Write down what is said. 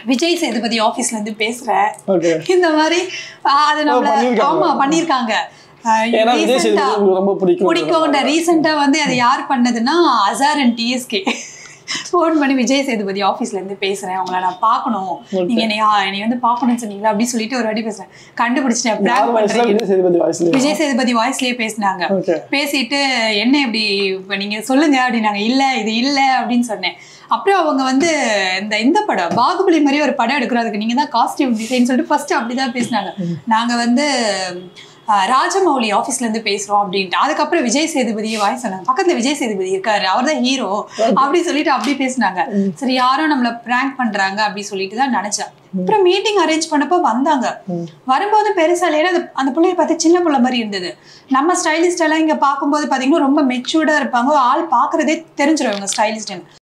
விஜய் சேதுபதி ஆபீஸ்ல இருந்து பேசுறேன் ஓகே இந்த மாதிரி ஆஹ், அது நம்மள பண்ணிருக்காங்க. ஆமா பண்ணிருக்காங்க ஆஹ், ஏன்னா விஜய் recent ஆ சேதுபதி உங்களுக்கு ரொம்ப பிடிக்கும் பிடிக்கும் ரீசெண்டா வந்து அதை யார் பண்ணதுன்னா அசார் அண்ட் டிஎஸ்கே ஃபோன் பண்ணி விஜய் சேதுபதி ஆஃபீஸ்ல இருந்து பேசுறேன் உங்களை நான் பார்க்கணும் நீங்க என்னை என்னை வந்து பார்க்கணும்னு சொன்னீங்களா அப்படி சொல்லிட்டு ஒரு வாட்டி பேசுறேன் கண்டுபிடிச்சிட்டேன் பிளான் யார் வயசுல பண்றீங்க விஜய் சேதுபதி வாய்ஸ்ல விஜய் சேதுபதி வாய்ஸ்லயே பேசினாங்க ஓகே பேசிட்டு என்ன இப்படி இப்ப நீங்க சொல்லுங்க அப்படின்னாங்க இல்ல இது இல்ல அப்படின்னு சொன்னேன் அப்புறம் அவங்க வந்து இந்த இந்த படம் பாகுபலி மாதிரி ஒரு படம் எடுக்கிறோம் அதுக்கு நீங்க தான் காஸ்டியூம் டிசைன் சொல்லிட்டு ஃபர்ஸ்ட் அப்படிதான் பேசினாங்க நாங்க வந்து அஹ், ராஜமௌலி ஆபீஸ்ல இருந்து பேசுறோம் அப்படின்ட்டு அதுக்கப்புறம் விஜய் சேதுபதியை வாய் சொன்னாங்க பக்கத்துல விஜய் சேதுபதி இருக்காரு அவர் தான் ஹீரோ அப்படி சொல்லிட்டு அப்படி பேசினாங்க சரி யாரோ நம்மள பிராங்க் பண்றாங்க அப்படி சொல்லிட்டு தான் நினைச்சேன் அப்புறம் மீட்டிங் அரேஞ்ச் பண்ணப்போ வந்தாங்க வரும்போது பெருசா இல்லையா அந்த அந்த பிள்ளைய பார்த்து சின்ன பிள்ளை மாதிரி இருந்தது நம்ம ஸ்டைலிஸ்ட் எல்லாம் இங்க பார்க்கும்போது பாத்தீங்கன்னா ரொம்ப மெச்சூர்டா இருப்பாங்க ஆள் பாக்குறதே தெரிஞ்சிடும் இவங்க ஸ்டைலிஸ்ட்னு